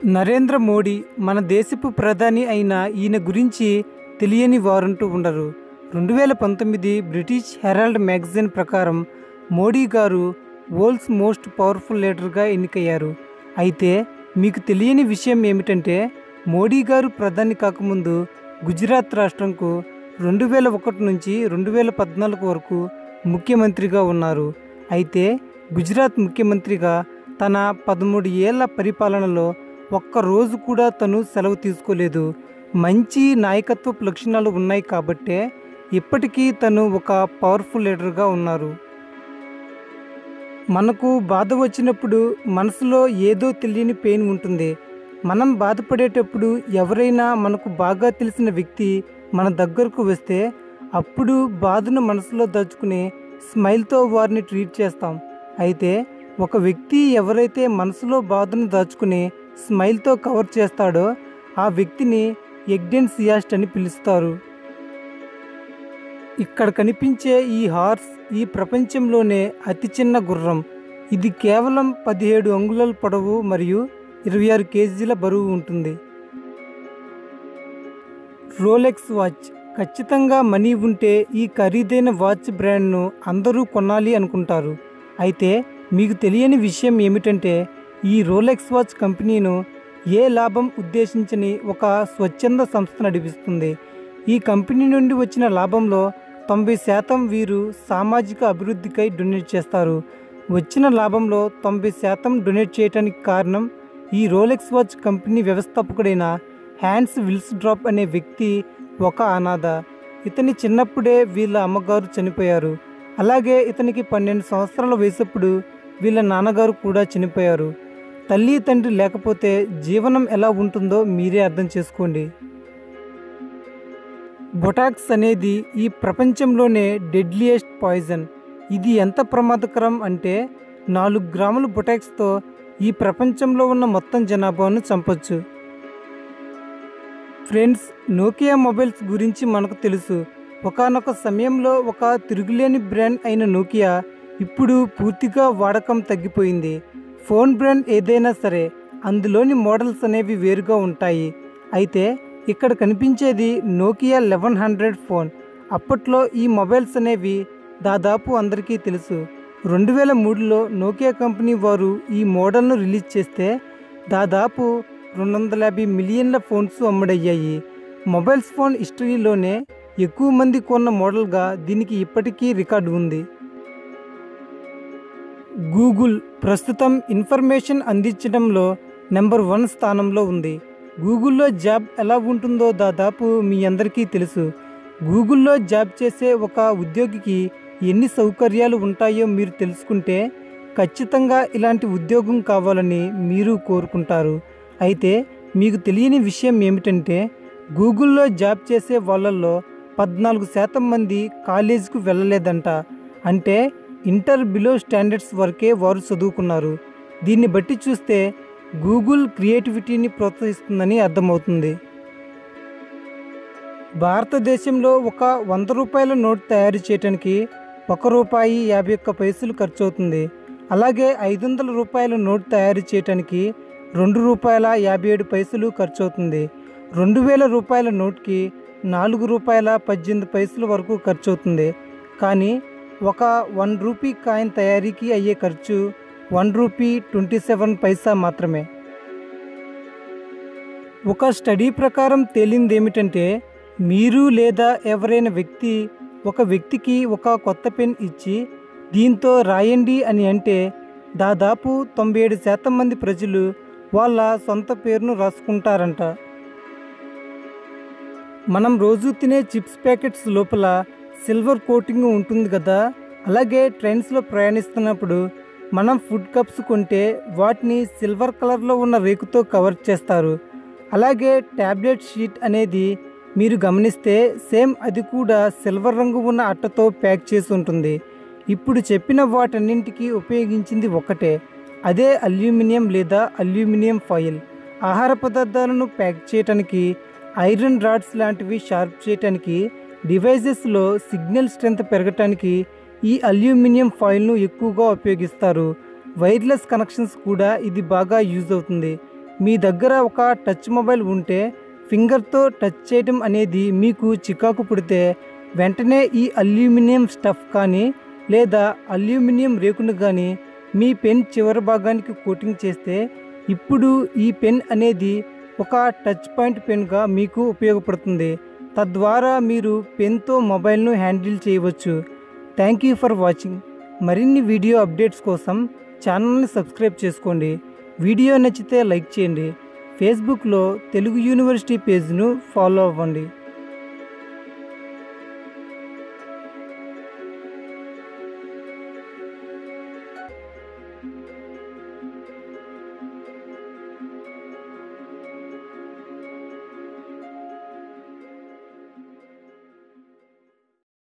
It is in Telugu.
నరేంద్ర మోడీ మన దేశపు ప్రధాని అయిన ఈయన గురించి తెలియని వారంటూ ఉండరు రెండు వేల పంతొమ్మిది బ్రిటిష్ హెరాల్డ్ మ్యాగజైన్ ప్రకారం మోడీ గారు వరల్డ్స్ మోస్ట్ పవర్ఫుల్ లీడర్గా ఎన్నికయ్యారు అయితే మీకు తెలియని విషయం ఏమిటంటే మోడీ గారు ప్రధాని కాకముందు గుజరాత్ రాష్ట్రంకు రెండు వేల ఒకటి నుంచి రెండు వేల పద్నాలుగు వరకు ముఖ్యమంత్రిగా ఉన్నారు అయితే గుజరాత్ ముఖ్యమంత్రిగా తన పదమూడు ఏళ్ల పరిపాలనలో ఒక్క రోజు కూడా తను సెలవు తీసుకోలేదు మంచి నాయకత్వపు లక్షణాలు ఉన్నాయి కాబట్టే ఇప్పటికీ తను ఒక పవర్ఫుల్ లీడర్గా ఉన్నారు మనకు బాధ వచ్చినప్పుడు మనసులో ఏదో తెలియని పెయిన్ ఉంటుంది మనం బాధపడేటప్పుడు ఎవరైనా మనకు బాగా తెలిసిన వ్యక్తి మన దగ్గరకు వస్తే అప్పుడు బాధను మనసులో దాచుకుని స్మైల్తో వారిని ట్రీట్ చేస్తాం అయితే ఒక వ్యక్తి ఎవరైతే మనసులో బాధను దాచుకుని స్మైల్తో కవర్ చేస్తాడో ఆ వ్యక్తిని ఎగ్డెన్సియాస్ట్ అని పిలుస్తారు ఇక్కడ కనిపించే ఈ హార్స్ ఈ ప్రపంచంలోనే అతి చిన్న గుర్రం ఇది కేవలం పదిహేడు అంగుళాల పొడవు మరియు ఇరవై ఆరు కేజీల బరువు ఉంటుంది రోలెక్స్ వాచ్ ఖచ్చితంగా మనీ ఉంటే ఈ ఖరీదైన వాచ్ బ్రాండ్ను అందరూ కొనాలి అనుకుంటారు అయితే మీకు తెలియని విషయం ఏమిటంటే ఈ రోలెక్స్ వాచ్ కంపెనీను ఏ లాభం ఉద్దేశించని ఒక స్వచ్ఛంద సంస్థ నడిపిస్తుంది ఈ కంపెనీ నుండి వచ్చిన లాభంలో తొంభై శాతం వీరు సామాజిక అభివృద్ధికై డొనేట్ చేస్తారు వచ్చిన లాభంలో తొంభై శాతం డొనేట్ చేయడానికి కారణం ఈ రోలెక్స్ వాచ్ కంపెనీ వ్యవస్థాపకుడైన హ్యాన్స్ విల్స్ డ్రాప్ అనే వ్యక్తి ఒక అనాథ ఇతని చిన్నప్పుడే వీళ్ళ అమ్మగారు చనిపోయారు అలాగే ఇతనికి పన్నెండు సంవత్సరాల వయసప్పుడు వీళ్ళ నాన్నగారు కూడా చనిపోయారు తల్లి తండ్రి లేకపోతే జీవనం ఎలా ఉంటుందో మీరే అర్థం చేసుకోండి బొటాక్స్ అనేది ఈ ప్రపంచంలోనే డెడ్లియెస్ట్ పాయిజన్ ఇది ఎంత ప్రమాదకరం అంటే నాలుగు గ్రాముల బొటాక్స్తో ఈ ప్రపంచంలో ఉన్న మొత్తం జనాభాను చంపొచ్చు ఫ్రెండ్స్ నోకియా మొబైల్స్ గురించి మనకు తెలుసు ఒకానొక సమయంలో ఒక తిరుగులేని బ్రాండ్ అయిన నోకియా ఇప్పుడు పూర్తిగా వాడకం తగ్గిపోయింది ఫోన్ బ్రాండ్ ఏదైనా సరే అందులోని మోడల్స్ అనేవి వేరుగా ఉంటాయి అయితే ఇక్కడ కనిపించేది నోకియా లెవెన్ హండ్రెడ్ ఫోన్ అప్పట్లో ఈ మొబైల్స్ అనేవి దాదాపు అందరికీ తెలుసు రెండు వేల మూడులో నోకియా కంపెనీ వారు ఈ మోడల్ను రిలీజ్ చేస్తే దాదాపు రెండు వందల యాభై మిలియన్ల ఫోన్స్ అమ్ముడయ్యాయి మొబైల్స్ ఫోన్ హిస్టరీలోనే ఎక్కువ మంది కొన్న మోడల్గా దీనికి ఇప్పటికీ రికార్డు ఉంది గూగుల్ ప్రస్తుతం ఇన్ఫర్మేషన్ అందించడంలో నెంబర్ వన్ స్థానంలో ఉంది గూగుల్లో జాబ్ ఎలా ఉంటుందో దాదాపు మీ అందరికీ తెలుసు గూగుల్లో జాబ్ చేసే ఒక ఉద్యోగికి ఎన్ని సౌకర్యాలు ఉంటాయో మీరు తెలుసుకుంటే ఖచ్చితంగా ఇలాంటి ఉద్యోగం కావాలని మీరు కోరుకుంటారు అయితే మీకు తెలియని విషయం ఏమిటంటే గూగుల్లో జాబ్ చేసే వాళ్ళల్లో పద్నాలుగు శాతం మంది కాలేజీకి వెళ్ళలేదంట అంటే ఇంటర్ బిలో స్టాండర్డ్స్ వరకే వారు చదువుకున్నారు దీన్ని బట్టి చూస్తే గూగుల్ క్రియేటివిటీని ప్రోత్సహిస్తుందని అర్థమవుతుంది భారతదేశంలో ఒక వంద రూపాయల నోట్ తయారు చేయడానికి ఒక రూపాయి యాభై ఒక్క పైసలు ఖర్చు అవుతుంది అలాగే ఐదు వందల రూపాయల నోట్ తయారు చేయడానికి రెండు రూపాయల యాభై ఏడు పైసలు ఖర్చు అవుతుంది రెండు వేల రూపాయల నోట్కి నాలుగు రూపాయల పద్దెనిమిది పైసల వరకు ఖర్చు అవుతుంది కానీ ఒక వన్ రూపీ కాయిన్ తయారీకి అయ్యే ఖర్చు one rupee twenty seven paisa మాత్రమే ఒక స్టడీ ప్రకారం తేలింది ఏమిటంటే మీరు లేదా ఎవరైనా వ్యక్తి ఒక వ్యక్తికి ఒక కొత్త పెన్ ఇచ్చి దీంతో రాయండి అని అంటే దాదాపు తొంభై ఏడు శాతం మంది ప్రజలు వాళ్ళ సొంత పేరును రాసుకుంటారంట మనం రోజు తినే చిప్స్ ప్యాకెట్స్ లోపల సిల్వర్ కోటింగ్ ఉంటుంది కదా అలాగే ట్రైన్స్లో ప్రయాణిస్తున్నప్పుడు మనం ఫుడ్ కప్స్ కొంటే వాటిని సిల్వర్ కలర్లో ఉన్న రేకుతో కవర్ చేస్తారు అలాగే ట్యాబ్లెట్ షీట్ అనేది మీరు గమనిస్తే సేమ్ అది కూడా సిల్వర్ రంగు ఉన్న అట్టతో ప్యాక్ చేసి ఉంటుంది ఇప్పుడు చెప్పిన వాటన్నింటికి ఉపయోగించింది ఒకటే అదే అల్యూమినియం లేదా అల్యూమినియం ఫాయిల్ ఆహార పదార్థాలను ప్యాక్ చేయడానికి ఐరన్ రాడ్స్ లాంటివి షార్ప్ చేయడానికి డివైజెస్లో సిగ్నల్ స్ట్రెంత్ పెరగటానికి ఈ అల్యూమినియం ఫాయిల్ను ఎక్కువగా ఉపయోగిస్తారు వైర్లెస్ కనెక్షన్స్ కూడా ఇది బాగా యూజ్ అవుతుంది మీ దగ్గర ఒక టచ్ మొబైల్ ఉంటే ఫింగర్తో టచ్ చేయడం అనేది మీకు చికాకు పుడితే వెంటనే ఈ అల్యూమినియం స్టఫ్ కానీ లేదా అల్యూమినియం రేకును కానీ మీ పెన్ చివరి భాగానికి కోటింగ్ చేస్తే ఇప్పుడు ఈ పెన్ అనేది ఒక టచ్ పాయింట్ పెన్గా మీకు ఉపయోగపడుతుంది తద్వారా మీరు పెన్తో మొబైల్ను హ్యాండిల్ చేయవచ్చు థ్యాంక్ యూ ఫర్ వాచింగ్ మరిన్ని వీడియో అప్డేట్స్ కోసం ఛానల్ని సబ్స్క్రైబ్ చేసుకోండి వీడియో నచ్చితే లైక్ చేయండి ఫేస్బుక్లో తెలుగు యూనివర్సిటీ పేజ్ను ఫాలో అవ్వండి